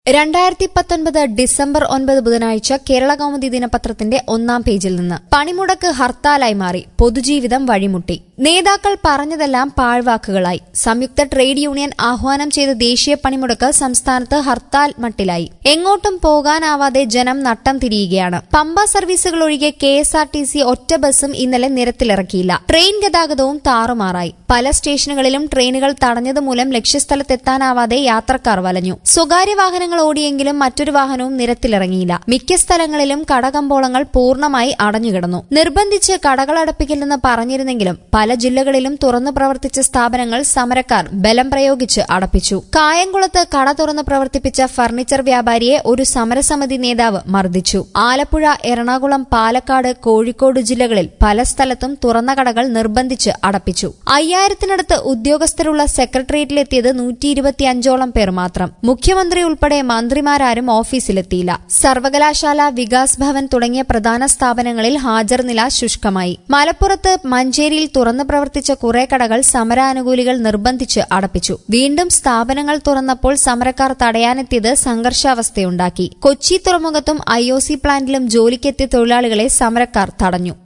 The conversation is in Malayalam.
രണ്ടായിരത്തി പത്തൊൻപത് ഡിസംബർ ഒൻപത് ബുധനാഴ്ച കേരള കൗമുദി ദിനപത്രത്തിന്റെ ഒന്നാം പേജിൽ നിന്ന് പണിമുടക്ക് ഹർത്താലായി മാറി പൊതുജീവിതം വഴിമുട്ടി നേതാക്കൾ പറഞ്ഞതെല്ലാം പാഴ്വാക്കുകളായി സംയുക്ത ട്രേഡ് യൂണിയൻ ആഹ്വാനം ചെയ്ത ദേശീയ പണിമുടക്ക് സംസ്ഥാനത്ത് ഹർത്താൽ മട്ടിലായി എങ്ങോട്ടും പോകാനാവാതെ ജനം നട്ടം തിരിയുകയാണ് പമ്പ സർവീസുകൾ ഒഴികെ K S R T C ഒറ്റ ബസ്സും ഇന്നലെ നിരത്തിലിറക്കിയില്ല ട്രെയിൻ ഗതാഗതവും താറുമാറായി പല സ്റ്റേഷനുകളിലും ട്രെയിനുകൾ തടഞ്ഞതുമൂലം ലക്ഷ്യസ്ഥലത്തെത്താനാവാതെ യാത്രക്കാർ വലഞ്ഞു സ്വകാര്യ വാഹനങ്ങൾ ഓടിയെങ്കിലും മറ്റൊരു വാഹനവും നിരത്തിലിറങ്ങിയില്ല മിക്ക സ്ഥലങ്ങളിലും കടകമ്പോളങ്ങൾ പൂർണ്ണമായി അടഞ്ഞുകിടന്നു നിർബന്ധിച്ച് കടകൾ അടപ്പിക്കില്ലെന്ന് പറഞ്ഞിരുന്നെങ്കിലും പല ജില്ലകളിലും തുറന്നു പ്രവർത്തിച്ച സ്ഥാപനങ്ങൾ സമരക്കാർ ബലം പ്രയോഗിച്ച് അടപ്പിച്ചു കായംകുളത്ത് കട തുറന്ന് പ്രവർത്തിപ്പിച്ച ഫർണിച്ചർ വ്യാപാരിയെ ഒരു സമരസമിതി നേതാവ് മർദ്ദിച്ചു ആലപ്പുഴ എറണാകുളം പാലക്കാട് കോഴിക്കോട് ജില്ലകളിൽ പല സ്ഥലത്തും തുറന്ന കടകൾ നിർബന്ധിച്ച് അടപ്പിച്ചു അയ്യായിരത്തിനടുത്ത് ഉദ്യോഗസ്ഥരുള്ള സെക്രട്ടേറിയറ്റിലെത്തിയത് നൂറ്റി ഇരുപത്തിയഞ്ചോളം പേർ മാത്രം മുഖ്യമന്ത്രി ഉൾപ്പെടെ മന്ത്രിമാരാരും ഓഫീസിലെത്തിയില്ല സർവകലാശാല വികാസ് ഭവൻ തുടങ്ങിയ പ്രധാന സ്ഥാപനങ്ങളിൽ ഹാജർ നില ശുഷ്കമായി മലപ്പുറത്ത് മഞ്ചേരിയിൽ തുറന്നു പ്രവർത്തിച്ച കുറെ കടകൾ സമരാനുകൂലികൾ നിർബന്ധിച്ച് അടപ്പിച്ചു വീണ്ടും സ്ഥാപനങ്ങൾ തുറന്നപ്പോൾ സമരക്കാർ തടയാനെത്തിയത് സംഘർഷാവസ്ഥയുണ്ടാക്കി കൊച്ചി തുറമുഖത്തും ഐ ഒ സി പ്ലാന്റിലും ജോലിക്കെത്തിയ തൊഴിലാളികളെ സമരക്കാർ തടഞ്ഞു